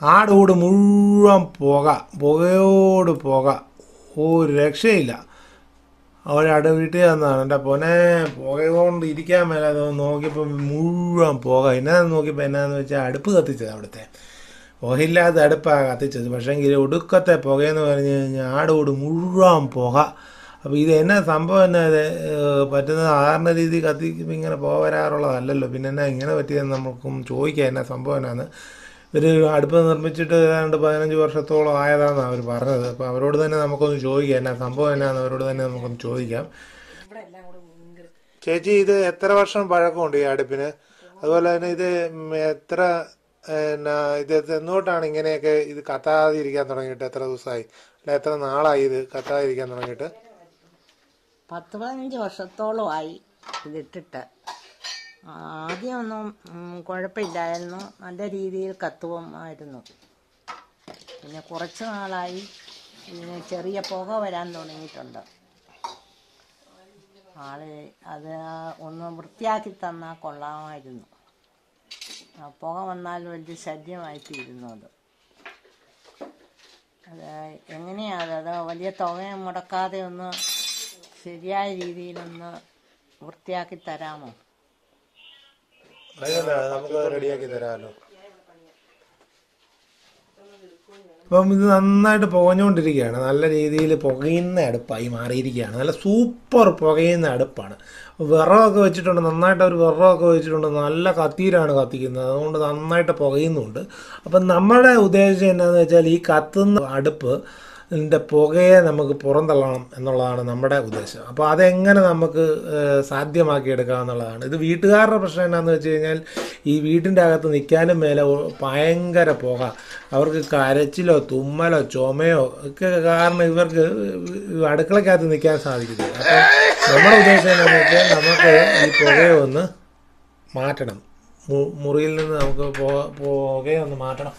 ആടുകൂട് മുഴുവൻ പുക പുകയോട് പുക ഒരു രക്ഷയില്ല അവരട വീട്ടിൽ വന്നതാണ് എൻ്റെ പൊനെ പുക കൊണ്ട് ഇരിക്കാൻ മേലാതെ നോക്കിയപ്പോൾ മുഴുവൻ പുക എന്നാന്ന് നോക്കിയപ്പോൾ എന്നാന്ന് വെച്ചാൽ അടുപ്പ് കത്തിച്ചത് അവിടുത്തെ പുകയില്ലാത്ത അടുപ്പാണ് കത്തിച്ചത് പക്ഷേങ്കിൽ ഒടുക്കത്തെ പുകയെന്ന് പറഞ്ഞു കഴിഞ്ഞാൽ ആടുകൂട് മുഴുവൻ പുക അപ്പോൾ ഇത് എന്നാ സംഭവം എന്നാ ഇത് ഏഹ് പറ്റുന്ന സാധാരണ രീതി കത്തിക്കുമ്പോൾ ഇങ്ങനെ പുക വരാറുള്ളതല്ലല്ലോ പിന്നെ എന്നാ ഇങ്ങനെ പറ്റിയെന്ന് നമുക്കും ചോദിക്കാം എന്നാ സംഭവം എന്നാന്ന് ഇവർ അടുപ്പ് നിർമ്മിച്ചിട്ട് ഏതാണ്ട് പതിനഞ്ച് വർഷത്തോളം ആയതാണെന്നാണ് അവർ പറഞ്ഞത് അപ്പോൾ അവരോട് തന്നെ നമുക്കൊന്ന് ചോദിക്കാം എന്നാ സംഭവം എന്നാന്ന് അവരോട് തന്നെ നമുക്കൊന്ന് ചോദിക്കാം ചേച്ചി ഇത് എത്ര വർഷം പഴക്കമുണ്ട് ഈ അടുപ്പിന് അതുപോലെ തന്നെ ഇത് ഉം എത്ര എന്നാ ഇത് എന്നോട്ടാണ് ഇങ്ങനെയൊക്കെ ഇത് കത്താതിരിക്കാൻ തുടങ്ങിയിട്ട് എത്ര ദിവസമായി അല്ല എത്ര നാളായി ഇത് കത്താതിരിക്കാൻ തുടങ്ങിയിട്ട് പത്ത് പതിനഞ്ച് വർഷത്തോളമായി ഇതിട്ടിട്ട് ആദ്യമൊന്നും ഉം, കുഴപ്പമില്ലായിരുന്നു നല്ല രീതിയിൽ കത്തുവമായിരുന്നു പിന്നെ കുറച്ച് നാളായി ഇതിന് ചെറിയ പുക വരാൻ തുടങ്ങിയിട്ടുണ്ട് ആള് അത് ഒന്ന് വൃത്തിയാക്കി തന്നാൽ കൊള്ളാമായിരുന്നു ആ പുക വന്നാൽ വലിയ ശല്യമായിത്തീരുന്നു അത് അത് എങ്ങനെയാണ് അത് വലിയ തുക മുടക്കാതെ ഒന്ന് ശരിയായ രീതിയിലൊന്ന് വൃത്തിയാക്കി തരാമോ അതിനെന്താ, നമുക്ക് റെഡിയാക്കി തരാമല്ലോ അപ്പം ഇത് നന്നായിട്ട് പുകഞ്ഞുകൊണ്ടിരിക്കുകയാണ് നല്ല രീതിയിൽ പുകയുന്ന അടുപ്പായി മാറിയിരിക്കുകയാണ് നല്ല സൂപ്പർ പുകയുന്ന അടുപ്പാണ് വിറകൊക്കെ വെച്ചിട്ടുണ്ട് നന്നായിട്ട് ഒരു വിറകൊക്കെ വെച്ചിട്ടുണ്ട് നല്ല കത്തിയിലാണ് കത്തിക്കുന്നത് അതുകൊണ്ട് നന്നായിട്ട് പുകയുന്നുണ്ട് അപ്പം നമ്മുടെ ഉദ്ദേശം എന്നാന്ന് വെച്ചാൽ ഈ കത്തുന്ന അടുപ്പ് ഇതിൻ്റെ പുകയെ നമുക്ക് പുറന്തള്ളണം എന്നുള്ളതാണ് നമ്മുടെ ഉദ്ദേശം അപ്പോൾ അതെങ്ങനെ നമുക്ക് ഏഹ്, സാധ്യമാക്കിയെടുക്കാം എന്നുള്ളതാണ് ഇത് വീട്ടുകാരുടെ പ്രശ്നം എന്നാന്ന് വെച്ച് കഴിഞ്ഞാൽ ഈ വീട്ടിൻ്റെ അകത്ത് നിൽക്കാനും മേലെ ഒ- ഭയങ്കര പുക അവർക്ക് കരച്ചിലോ തുമ്മലോ ചുമയോ ഒക്കെ കാരണം ഇവർക്ക് അടുക്കളക്കകത്ത് നിൽക്കാൻ സാധിക്കുന്നില്ല അപ്പോൾ നമ്മുടെ ഉദ്ദേശം എന്താണെന്ന് വെച്ചാൽ നമുക്ക് ഈ പുകയെ ഒന്ന് മാറ്റണം മു- മുറിയിൽ നിന്ന് നമുക്ക് പുക പുകയെ ഒന്ന് മാറ്റണം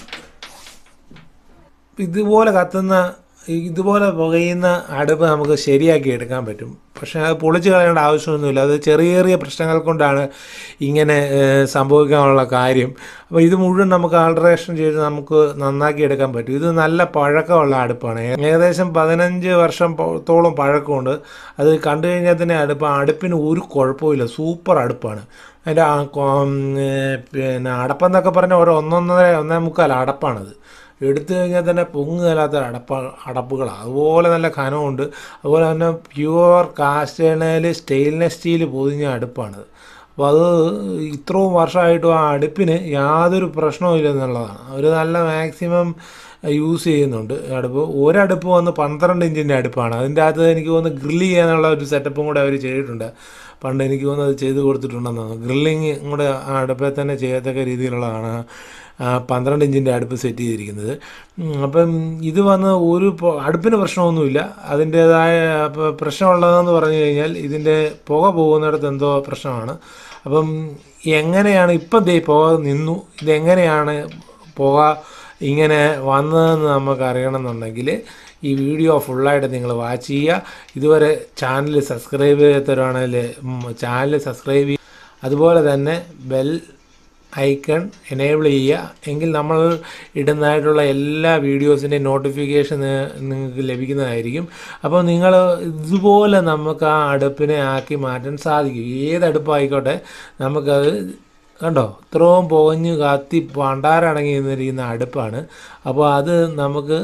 ഇതുപോലെ കത്തുന്ന ഇതുപോലെ പുകയുന്ന അടുപ്പ് നമുക്ക് ശരിയാക്കി എടുക്കാൻ പറ്റും പക്ഷേ അത് പൊളിച്ച് കളയേണ്ട ആവശ്യമൊന്നുമില്ല അത് ചെറിയ ചെറിയ പ്രശ്നങ്ങൾ കൊണ്ടാണ് ഇങ്ങനെ ഏഹ്, സംഭവിക്കാനുള്ള കാര്യം അപ്പോൾ ഇത് മുഴുവൻ നമുക്ക് ആൾട്രേഷൻ ചെയ്ത് നമുക്ക് നന്നാക്കി എടുക്കാൻ പറ്റും ഇത് നല്ല പഴക്കമുള്ള അടുപ്പാണ് ഏകദേശം പതിനഞ്ച് വർഷം പോ- തോളം പഴക്കമുണ്ട് അത് കണ്ടു കഴിഞ്ഞാൽ തന്നെ അടുപ്പ് അടുപ്പിന് ഒരു കുഴപ്പമില്ല സൂപ്പർ അടുപ്പാണ് അതിൻ്റെ ആ കൊ- ഉം, ഏഹ്, പിന്നെ അടപ്പെന്നൊക്കെ പറഞ്ഞാൽ ഒരു ഒന്നൊന്നര ഒന്നേ മുക്കാൽ അടപ്പാണത് എടുത്തു കഴിഞ്ഞാൽ തന്നെ പൊങ്ങുകലാത്ത അടപ്പ അടപ്പുകളാണ് അതുപോലെ നല്ല ഖനമുണ്ട് അതുപോലെ തന്നെ പ്യുവർ കാസ്റ്റേണയിൽ സ്റ്റെയിൻലെസ് സ്റ്റീൽ പൊതിഞ്ഞ അടുപ്പാണത് അപ്പോൾ അത് ഇത്രയും വർഷമായിട്ടും ആ അടുപ്പിന് യാതൊരു പ്രശ്നവും ഇല്ലെന്നുള്ളതാണ് അവർ നല്ല മാക്സിമം യൂസ് ചെയ്യുന്നുണ്ട് അടുപ്പ് ഒരടുപ്പ് വന്ന് പന്ത്രണ്ട് ഇഞ്ചിൻ്റെ അടുപ്പാണ് അതിൻ്റെ അകത്ത് എനിക്ക് തോന്നുന്നു ഗ്രില്ല് ചെയ്യാനുള്ള ഒരു സെറ്റപ്പും കൂടെ അവർ ചെയ്തിട്ടുണ്ട് പണ്ട് എനിക്ക് തോന്നുന്നത് അത് ചെയ്ത് കൊടുത്തിട്ടുണ്ടെന്ന് തോന്നുന്നു ഗ്രില്ലിങ് കൂടെ ആ അടുപ്പിൽ തന്നെ ചെയ്യത്തക്ക രീതിയിലുള്ളതാണ് ആ പന്ത്രണ്ട് ഇഞ്ചിൻ്റെ അടുപ്പ് സെറ്റ് ചെയ്തിരിക്കുന്നത് ഉം, അപ്പം ഇത് വന്ന് ഒരു പൊ- അടുപ്പിന് പ്രശ്നമൊന്നുമില്ല അതിൻ്റേതായ പ- പ്രശ്നമുള്ളതെന്ന് പറഞ്ഞു കഴിഞ്ഞാൽ ഇതിൻ്റെ പുക പോകുന്നിടത്ത് എന്തോ പ്രശ്നമാണ് അപ്പം എങ്ങനെയാണ് ഇപ്പം ദേ പുക നിന്നു ഇതെങ്ങനെയാണ് പുക ഇങ്ങനെ വന്നതെന്ന് നമുക്ക് അറിയണമെന്നുണ്ടെങ്കിൽ ഈ വീഡിയോ ഫുള്ളായിട്ട് നിങ്ങൾ വാച്ച് ചെയ്യുക ഇതുവരെ ചാനൽ സബ്സ്ക്രൈബ് ചെയ്യാത്തവരാണെങ്കിൽ ചാനൽ സബ്സ്ക്രൈബ് ചെയ്യുക അതുപോലെ തന്നെ ബെൽ ഐക്കൺ എനേബിൾ ചെയ്യുക എങ്കിൽ നമ്മൾ ഇടുന്നതായിട്ടുള്ള എല്ലാ വീഡിയോസിൻ്റെയും നോട്ടിഫിക്കേഷൻ നിങ്ങൾക്ക് ലഭിക്കുന്നതായിരിക്കും അപ്പോൾ നിങ്ങൾ ഇതുപോലെ നമുക്ക് ആ അടുപ്പിനെ ആക്കി മാറ്റാൻ സാധിക്കും ഏത് അടുപ്പായിക്കോട്ടെ നമുക്കത് കണ്ടോ ഇത്രയും പുകഞ്ഞ് കത്തി പണ്ടാരടങ്ങി നിന്നിരിക്കുന്ന അടുപ്പാണ് അപ്പോൾ അത് നമുക്ക്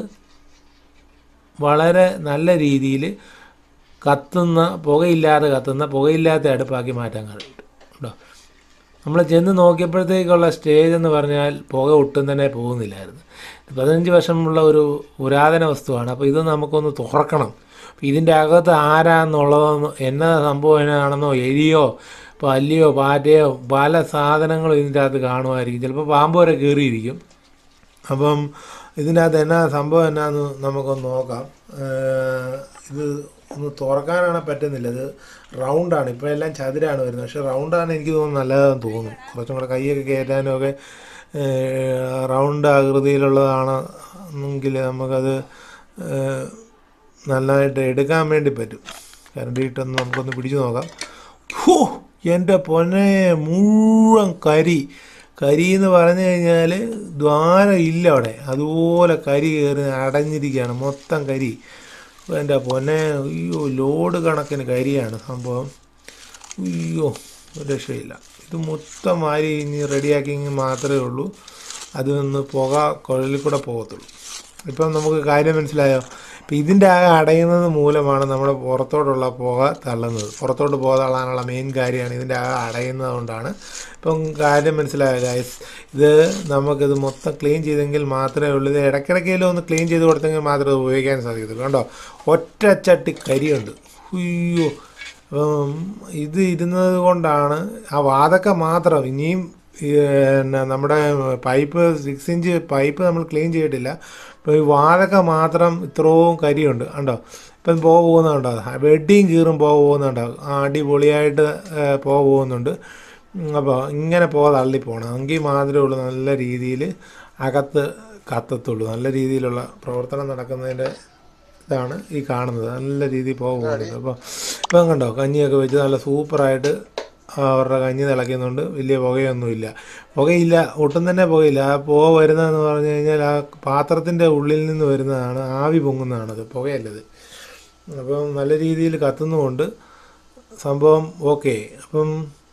വളരെ നല്ല രീതിയിൽ കത്തുന്ന പുകയില്ലാതെ കത്തുന്ന പുകയില്ലാത്ത അടുപ്പാക്കി മാറ്റാൻ കഴിയും കേട്ടോ നമ്മൾ ചെന്ന് നോക്കിയപ്പോഴത്തേക്കുള്ള സ്റ്റേജ് എന്ന് പറഞ്ഞാൽ പുക ഒട്ടും തന്നെ പോകുന്നില്ലായിരുന്നു പതിനഞ്ച് വർഷമുള്ള ഒരു പുരാതന വസ്തുവാണ് അപ്പോൾ ഇത് നമുക്കൊന്ന് തുറക്കണം അപ്പോൾ ഇതിൻ്റെ അകത്ത് ആരാന്നുള്ളതെന്നോ എന്നാ സംഭവം എന്നാണെന്നോ എലിയോ പല്ലിയോ പാറ്റയോ പല സാധനങ്ങളും ഇതിൻ്റെ അകത്ത് കാണുമായിരിക്കും ചിലപ്പോൾ പാമ്പ് വരെ കയറിയിരിക്കും അപ്പം ഇതിൻ്റെ അകത്ത് എന്നാ സംഭവം എന്നാന്ന് നമുക്കൊന്ന് നോക്കാം ഏഹ് ഇത് ഒന്ന് തുറക്കാനാണ് പറ്റുന്നില്ല ഇത് റൗണ്ടാണ് ഇപ്പോൾ എല്ലാം ചതുരാണ് വരുന്നത് പക്ഷേ റൗണ്ടാണ് എനിക്ക് തോന്നുന്നു നല്ലതെന്ന് തോന്നുന്നു കുറച്ചും കൂടെ കൈയൊക്കെ കയറ്റാനും ഒക്കെ ഏഹ് റൗണ്ട് ആകൃതിയിലുള്ളതാണ് എങ്കിൽ നമുക്കത് ഏഹ് നന്നായിട്ട് എടുക്കാൻ വേണ്ടി പറ്റും കരണ്ടിയിട്ടൊന്ന് നമുക്കൊന്ന് പിടിച്ചു നോക്കാം ഹോ എൻ്റെ പൊന്നെ മുഴുവൻ കരി കരി എന്ന് പറഞ്ഞു കഴിഞ്ഞാൽ ദ്വാരം ഇല്ല അവിടെ അതുപോലെ കരി കയറി അടഞ്ഞിരിക്കുകയാണ് മൊത്തം കരി എൻ്റെ പൊന്നെ അയ്യോ ലോഡ് കണക്കിന് കരിയാണ് സംഭവം അയ്യോ ഒരു രക്ഷയില്ല ഇത് മൊത്തം മാരി ഇനി റെഡിയാക്കിയെങ്കിൽ മാത്രമേ ഉള്ളൂ അതൊന്ന് പുക കുഴലിൽ കൂടെ പോകത്തുള്ളൂ ഇപ്പം നമുക്ക് കാര്യം മനസ്സിലായോ ഇപ്പം ഇതിൻ്റെ ആകെ അടയുന്നത് മൂലമാണ് നമ്മുടെ പുറത്തോട്ടുള്ള പുക തള്ളുന്നത് പുറത്തോട്ട് പുക തള്ളാനുള്ള മെയിൻ കാര്യമാണ് ഇതിൻ്റെ ആകെ അടയുന്നത് കൊണ്ടാണ് ഇപ്പം കാര്യം മനസ്സിലായോ ഗൈസ് ഇത് നമുക്കിത് മൊത്തം ക്ലീൻ ചെയ്തെങ്കിൽ മാത്രമേ ഉള്ളൂ ഇത് ഇടയ്ക്കിടയ്ക്കെങ്കിലും ഒന്ന് ക്ലീൻ ചെയ്ത് കൊടുത്തെങ്കിൽ മാത്രമേ ഇത് ഉപയോഗിക്കാൻ സാധിക്കത്തുള്ളൂ കണ്ടോ ഒറ്റ ചട്ടി കരിയുണ്ട് അയ്യോ അപ്പം ഇത് ഇരുന്നത് കൊണ്ടാണ് ആ വാതൊക്കെ മാത്രം ഇനിയും ഈ, പിന്നെ നമ്മുടെ പൈപ്പ് സിക്സ് ഇഞ്ച് പൈപ്പ് നമ്മൾ ക്ലീൻ ചെയ്തിട്ടില്ല അപ്പോൾ ഈ വാതൊക്കെ മാത്രം ഇത്രയും കരിയുണ്ട് കണ്ടോ ഇപ്പം പോ പോകുന്നുണ്ടോ വെഡിങ് കീറും പോ പോകുന്നുണ്ടോ ആ അടിപൊളിയായിട്ട് ഏ, പോ പോകുന്നുണ്ട് അപ്പോൾ ഇങ്ങനെ പോ തള്ളി പോകണം എങ്കിൽ മാത്രമേ ഉള്ളൂ നല്ല രീതിയിൽ അകത്ത് കത്തത്തുള്ളൂ നല്ല രീതിയിലുള്ള പ്രവർത്തനം നടക്കുന്നതിൻ്റെ ഇതാണ് ഈ കാണുന്നത് നല്ല രീതിയിൽ പോകുന്നത് അപ്പോൾ ഇപ്പം കണ്ടോ കഞ്ഞിയൊക്കെ വെച്ച് നല്ല സൂപ്പറായിട്ട് അവരുടെ കഞ്ഞി തിളയ്ക്കുന്നുണ്ട് വലിയ പുകയൊന്നുമില്ല പുകയില്ല ഒട്ടും തന്നെ പുകയില്ല ആ പുക വരുന്നതെന്ന് പറഞ്ഞു കഴിഞ്ഞാൽ ആ പാത്രത്തിൻ്റെ ഉള്ളിൽ നിന്ന് വരുന്നതാണ് ആവി പൊങ്ങുന്നതാണത് പുകയല്ലത് അപ്പം നല്ല രീതിയിൽ കത്തുന്നുമുണ്ട് സംഭവം ഓക്കെ അപ്പം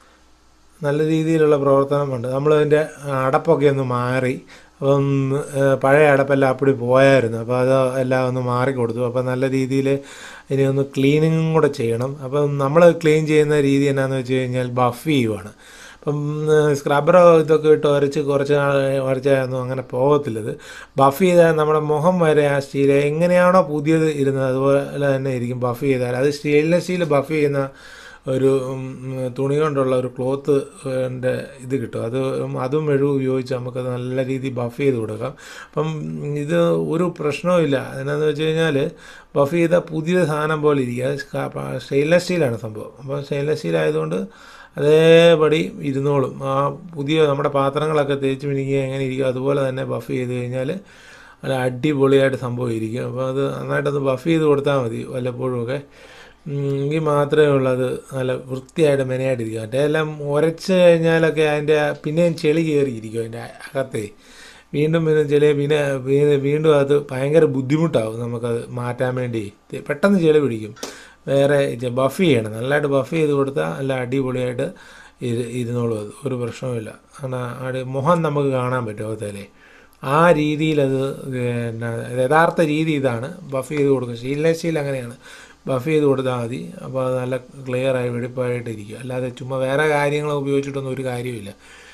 നല്ല രീതിയിലുള്ള പ്രവർത്തനമുണ്ട് നമ്മളതിൻ്റെ അടപ്പൊക്കെ ഒന്ന് മാറി അപ്പം ഏഹ്, പഴയ അടപ്പെല്ലാം അപ്പടി പോയായിരുന്നു അപ്പോൾ അത് എല്ലാം ഒന്ന് മാറി കൊടുത്തു അപ്പോൾ നല്ല രീതിയിൽ ഇനി ഒന്ന് ക്ലീനിങ്ങും കൂടെ ചെയ്യണം അപ്പം നമ്മൾ ക്ലീൻ ചെയ്യുന്ന രീതി എന്നാന്ന് വെച്ച് കഴിഞ്ഞാൽ ബഫ് ചെയ്യുവാണ് അപ്പം സ്ക്രബ്ബറോ ഇതൊക്കെ ഇട്ട് ഉരച്ച് കുറച്ച് നാൾ ഉരച്ചാലൊന്നും അങ്ങനെ പോകത്തില്ലത് ബഫ് ചെയ്താൽ നമ്മുടെ മുഖം വരെ ആ സ്റ്റീൽ എങ്ങനെയാണോ പുതിയത് ഇരുന്നത് അതുപോലെ തന്നെ ഇരിക്കും ബഫ് ചെയ്താൽ അത് സ്റ്റെയിൻലെസ് സ്റ്റീൽ ബഫ് ചെയ്യുന്ന ഒരു ഉം, തുണി കൊണ്ടുള്ള ഒരു ക്ലോത്ത് ൻ്റെ ഇത് കിട്ടും അത് അതും മെഴുകും ഉപയോഗിച്ച് നമുക്കത് നല്ല രീതിയിൽ ബഫ് ചെയ്ത് കൊടുക്കാം അപ്പം ഇത് ഒരു പ്രശ്നവുമില്ല എന്നാന്ന് വെച്ച് കഴിഞ്ഞാൽ ബഫ് ചെയ്ത പുതിയ സാധനം പോലെ ഇരിക്കുക സ്റ്റെയിൻലെസ് സ്റ്റീലാണ് സംഭവം അപ്പോൾ സ്റ്റെയിൻലെസ് സ്റ്റീൽ ആയതുകൊണ്ട് അതേപടി ഇരുന്നോളും ആ പുതിയ നമ്മുടെ പാത്രങ്ങളൊക്കെ തേച്ച് മിനുങ്ങി എങ്ങനെ ഇരിക്കും അതുപോലെ തന്നെ ബഫ് ചെയ്ത് കഴിഞ്ഞാൽ നല്ല അടിപൊളിയായിട്ട് സംഭവം ഇരിക്കും അപ്പോൾ അത് നന്നായിട്ടൊന്ന് ബഫ് ചെയ്ത് കൊടുത്താൽ മതി വല്ലപ്പോഴും ഒക്കെ ഉം, എങ്കിൽ മാത്രമേ ഉള്ളത് നല്ല വൃത്തിയായിട്ട് മെനയായിട്ടിരിക്കും മറ്റേ എല്ലാം ഉരച്ച് കഴിഞ്ഞാലൊക്കെ അതിൻ്റെ പിന്നെയും ചെളി കയറിയിരിക്കും അതിൻ്റെ അകത്തെ വീണ്ടും പിന്നെ ചെളി പിന്നെ വീ- വീണ്ടും അത് ഭയങ്കര ബുദ്ധിമുട്ടാവും നമുക്കത് മാറ്റാൻ വേണ്ടി പെട്ടെന്ന് ചെളി പിടിക്കും വേറെ ബഫ് ചെയ്യണം നല്ലതായിട്ട് ബഫ് ചെയ്ത് കൊടുത്താൽ നല്ല അടിപൊളിയായിട്ട് ഇരു ഇരുന്നോളും അത് ഒരു പ്രശ്നവുമില്ല കാരണം അവിടെ മുഖം നമുക്ക് കാണാൻ പറ്റും അകത്തേലേ ആ രീതിയിലത് പിന്നെ യഥാർത്ഥ രീതി ഇതാണ് ബഫ് ചെയ്ത് കൊടുക്കുക സ്റ്റീൽലെസ് സ്റ്റീൽ അങ്ങനെയാണ് ബഫ് ചെയ്ത് കൊടുത്താൽ മതി അപ്പോൾ അത് നല്ല ക്ലിയറായി വെടിപ്പായിട്ട് ഇരിക്കും അല്ലാതെ ചുമ്മാ വേറെ കാര്യങ്ങൾ ഉപയോഗിച്ചിട്ടൊന്നും ഒരു കാര്യമില്ല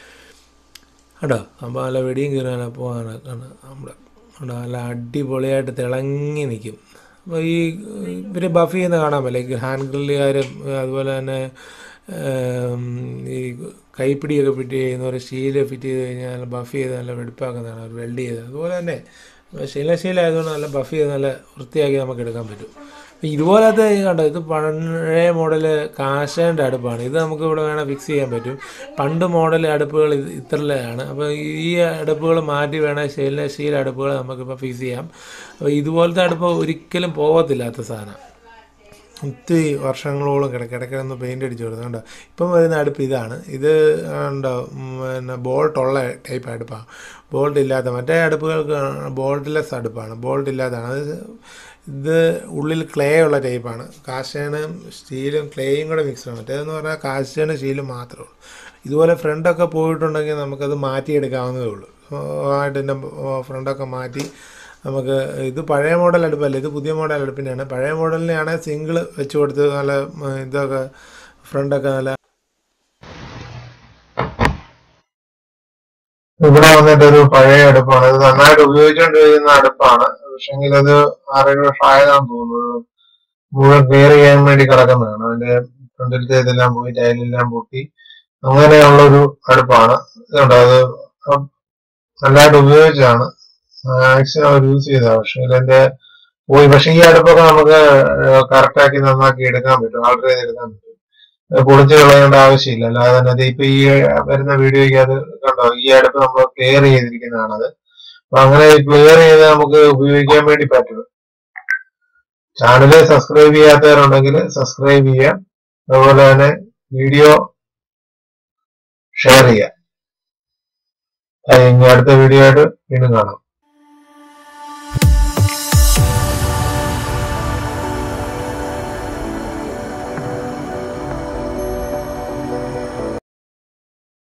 കേട്ടോ അപ്പോൾ നല്ല വെടിയും കീറാൻ പോകാണ് നമ്മുടെ കേട്ടോ നല്ല അടിപൊളിയായിട്ട് തിളങ്ങി നിൽക്കും അപ്പോൾ ഈ ഇവർ ബഫ് ചെയ്യുന്ന കാണാൻ പറ്റില്ല ഹാൻഡ് ഗ്രില്ലുകാരും അതുപോലെ തന്നെ ഏം, ഈ കൈപ്പിടിയൊക്കെ ഫിറ്റ് ചെയ്യുന്നവർ സ്റ്റീൽ ഫിറ്റ് ചെയ്ത് കഴിഞ്ഞാൽ ബഫ് ചെയ്ത് നല്ല വെടിപ്പാക്കുന്നതാണ് അവർ വെൽഡ് ചെയ്ത് അതുപോലെ തന്നെ സ്റ്റെയിൻലെസ് സ്റ്റീൽ ആയതുകൊണ്ട് നല്ല ബഫ് ചെയ്ത് നല്ല വൃത്തിയാക്കി നമുക്ക് എടുക്കാൻ പറ്റും അപ്പോൾ ഇതുപോലത്തെ ഈ കണ്ടോ ഇത് പഴയ മോഡൽ കാശേൻ്റെ അടുപ്പാണ് ഇത് നമുക്ക് ഇവിടെ വേണം ഫിക്സ് ചെയ്യാൻ പറ്റും പണ്ട് മോഡൽ അടുപ്പുകൾ ഇത് ഇത്രയാണ് അപ്പോൾ ഈ അടുപ്പുകൾ മാറ്റി വേണേൽ സ്റ്റെയിൻലെസ് സ്റ്റീൽ അടുപ്പുകൾ നമുക്കിപ്പോൾ ഫിക്സ് ചെയ്യാം അപ്പോൾ ഇതുപോലത്തെ അടുപ്പ് ഒരിക്കലും പോകത്തില്ലാത്ത സാധനം ഒത്തിരി വർഷങ്ങളോളം കിടക്കും ഇടയ്ക്കിടന്ന് പെയിൻ്റ് അടിച്ച് കൊടുത്തു കണ്ടോ ഇപ്പം വരുന്ന അടുപ്പ് ഇതാണ് ഇത് ഉണ്ടോ ഉം, പിന്നെ ബോൾട്ടുള്ള ടൈപ്പ് അടുപ്പാണ് ബോൾട്ട് ഇല്ലാത്ത മറ്റേ അടുപ്പുകൾക്ക് ബോൾട്ട്ലെസ് അടുപ്പാണ് ബോൾട്ട് ഇല്ലാത്തതാണ് അത് ഇത് ഉള്ളിൽ ക്ലേ ഉള്ള ടൈപ്പാണ് കാസ്റ്റേണും സ്റ്റീലും ക്ലേയും കൂടെ മിക്സാണ് മറ്റേതെന്ന് പറഞ്ഞാൽ കാസ്റ്റേണും സ്റ്റീലും മാത്രമേ ഉള്ളൂ ഇതുപോലെ ഫ്രണ്ടൊക്കെ പോയിട്ടുണ്ടെങ്കിൽ നമുക്കത് മാറ്റിയെടുക്കാവുന്നതേ ഉള്ളൂ ആയിട്ട് എൻ്റെ ഫ്രണ്ടൊക്കെ മാറ്റി നമുക്ക് ഇത് പഴയ മോഡൽ അടുപ്പല്ല ഇത് പുതിയ മോഡൽ അടുപ്പിൻ്റെയാണ് പഴയ മോഡലിനെയാണ് സിംഗിൾ വെച്ച് കൊടുത്ത് നല്ല ഉം, ഇതൊക്കെ ഫ്രണ്ടൊക്കെ നല്ല ഇവിടെ വന്നിട്ട് ഒരു പഴയ അടുപ്പാണ് ഇത് നന്നായിട്ട് ഉപയോഗിച്ചുകൊണ്ടിരിക്കുന്ന അടുപ്പാണ് പക്ഷെങ്കിൽ അത് ആറേഴ് വർഷം ആയതാണെന്ന് തോന്നുന്നത് മുഴുവൻ ക്ലിയർ ചെയ്യാൻ വേണ്ടി കിടക്കുന്നതാണ് അതിന്റെ ഫ്രണ്ടിലത്തെ ഇതെല്ലാം പോയി ടൈലെല്ലാം പൊട്ടി അങ്ങനെയുള്ള ഒരു അടുപ്പാണ് ഇതുണ്ട് അത് നല്ലതായിട്ട് ഉപയോഗിച്ചാണ് മാക്സിമം അവർ യൂസ് ചെയ്തതാണ് പക്ഷെ ഇതിന്റെ പോയി പക്ഷെ ഈ അടുപ്പൊക്കെ നമുക്ക് കറക്റ്റ് ആക്കി നന്നാക്കി എടുക്കാൻ പറ്റും ആൾട്ടർ ചെയ്തെടുക്കാൻ പറ്റും അത് പൊളിച്ച് കളയേണ്ട ആവശ്യമില്ല അല്ലാതെ തന്നെ അത് ഇപ്പൊ ഈ വരുന്ന വീഡിയോയ്ക്ക് അത് കണ്ടോ ഈ അടുപ്പ് നമ്മൾ ക്ലിയർ ചെയ്തിരിക്കുന്നതാണത് അപ്പൊ അങ്ങനെ ക്ലിയർ ചെയ്ത് നമുക്ക് ഉപയോഗിക്കാൻ വേണ്ടി പറ്റും ചാനല് സബ്സ്ക്രൈബ് ചെയ്യാത്തവരുണ്ടെങ്കിൽ സബ്സ്ക്രൈബ് ചെയ്യാം അതുപോലെ തന്നെ വീഡിയോ ഷെയർ ചെയ്യാം ഇനി അടുത്ത വീഡിയോ ആയിട്ട് വീണ്ടും കാണാം